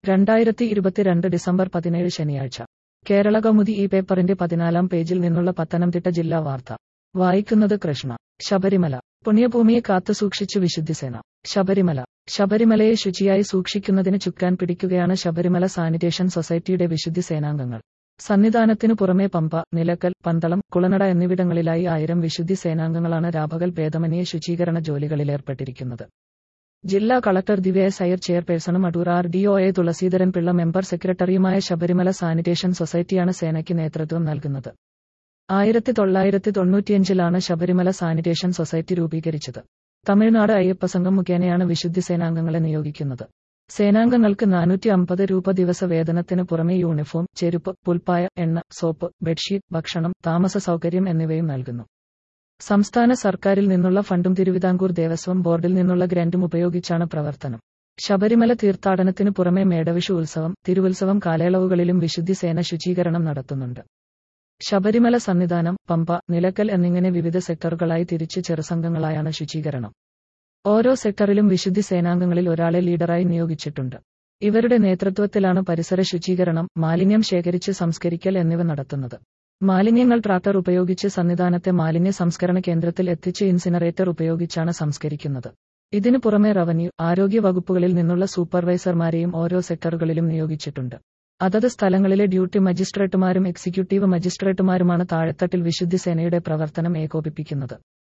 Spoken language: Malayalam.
രണ്ടായിരത്തി ഇരുപത്തിരണ്ട് ഡിസംബർ പതിനേഴ് ശനിയാഴ്ച കേരള കൗമുദി ഈ പേപ്പറിന്റെ പതിനാലാം പേജിൽ നിന്നുള്ള പത്തനംതിട്ട ജില്ലാ വാർത്ത വായിക്കുന്നത് കൃഷ്ണ ശബരിമല പുണ്യഭൂമിയെ കാത്തുസൂക്ഷിച്ചു വിശുദ്ധിസേന ശബരിമല ശബരിമലയെ ശുചിയായി സൂക്ഷിക്കുന്നതിന് ചുക്കാൻ പിടിക്കുകയാണ് ശബരിമല സാനിറ്റേഷൻ സൊസൈറ്റിയുടെ വിശുദ്ധി സേനാംഗങ്ങൾ സന്നിധാനത്തിനു പുറമെ പമ്പ നിലക്കൽ പന്തളം കുളനട എന്നിവിടങ്ങളിലായി ആയിരം വിശുദ്ധി സേനാംഗങ്ങളാണ് രാപകൽ ഭേദമനിയ ശുചീകരണ ജോലികളിലേർപ്പെട്ടിരിക്കുന്നത് ജില്ലാ കളക്ടർ ദിവ്യ എസ് അയ്യർ ചെയർപേഴ്സണും Adoor R D O A Thulaseedharan Pillai member സെക്രട്ടറിയുമായ ശബരിമല സാനിറ്റേഷൻ സൊസൈറ്റിയാണ് സേനയ്ക്ക് നേതൃത്വം നൽകുന്നത് ആയിരത്തി തൊള്ളായിരത്തി തൊണ്ണൂറ്റിയഞ്ചിലാണ് ശബരിമല സാനിറ്റേഷൻ സൊസൈറ്റി രൂപീകരിച്ചത് തമിഴ്നാട് അയ്യപ്പസംഘം മുഖേനയാണ് വിശുദ്ധി സേനാംഗങ്ങളെ നിയോഗിക്കുന്നത് സേനാംഗങ്ങൾക്ക് നാനൂറ്റി അമ്പത് രൂപ ദിവസ വേതനത്തിന് പുറമെ യൂണിഫോം ചെരുപ്പ് പുൽപ്പായ എണ്ണ സോപ്പ് ബെഡ്ഷീറ്റ് ഭക്ഷണം താമസ സൗകര്യം എന്നിവയും നൽകുന്നു സംസ്ഥാന സർക്കാരിൽ നിന്നുള്ള ഫണ്ടും തിരുവിതാംകൂർ ദേവസ്വം ബോർഡിൽ നിന്നുള്ള ഗ്രാന്റും ഉപയോഗിച്ചാണ് പ്രവർത്തനം ശബരിമല തീർത്ഥാടനത്തിനു പുറമെ മേടവിഷു ഉത്സവം തിരുവുത്സവം കാലയളവുകളിലും വിശുദ്ധി സേന ശുചീകരണം നടത്തുന്നുണ്ട് ശബരിമല സന്നിധാനം പമ്പ നിലക്കൽ എന്നിങ്ങനെ വിവിധ സെക്ടറുകളായി തിരിച്ച് ചെറുസംഘങ്ങളായാണ് ശുചീകരണം ഓരോ സെക്ടറിലും വിശുദ്ധി സേനാംഗങ്ങളിൽ ഒരാളെ ലീഡറായി നിയോഗിച്ചിട്ടുണ്ട് ഇവരുടെ നേതൃത്വത്തിലാണ് പരിസര ശുചീകരണം മാലിന്യം ശേഖരിച്ച് സംസ്കരിക്കൽ എന്നിവ നടത്തുന്നത് മാലിന്യങ്ങൾ ട്രാക്ടർ ഉപയോഗിച്ച് സന്നിധാനത്തെ മാലിന്യ സംസ്കരണ കേന്ദ്രത്തിൽ എത്തിച്ച് ഇൻസിനറേറ്റർ ഉപയോഗിച്ചാണ് സംസ്കരിക്കുന്നത് ഇതിനു പുറമെ റവന്യൂ ആരോഗ്യ വകുപ്പുകളിൽ നിന്നുള്ള സൂപ്പർവൈസർമാരെയും ഓരോ സെക്ടറുകളിലും നിയോഗിച്ചിട്ടുണ്ട് അതത് സ്ഥലങ്ങളിലെ ഡ്യൂട്ടി മജിസ്ട്രേറ്റുമാരും എക്സിക്യൂട്ടീവ് മജിസ്ട്രേറ്റുമാരുമാണ് താഴെത്തട്ടിൽ വിശുദ്ധി സേനയുടെ പ്രവർത്തനം ഏകോപിപ്പിക്കുന്നത്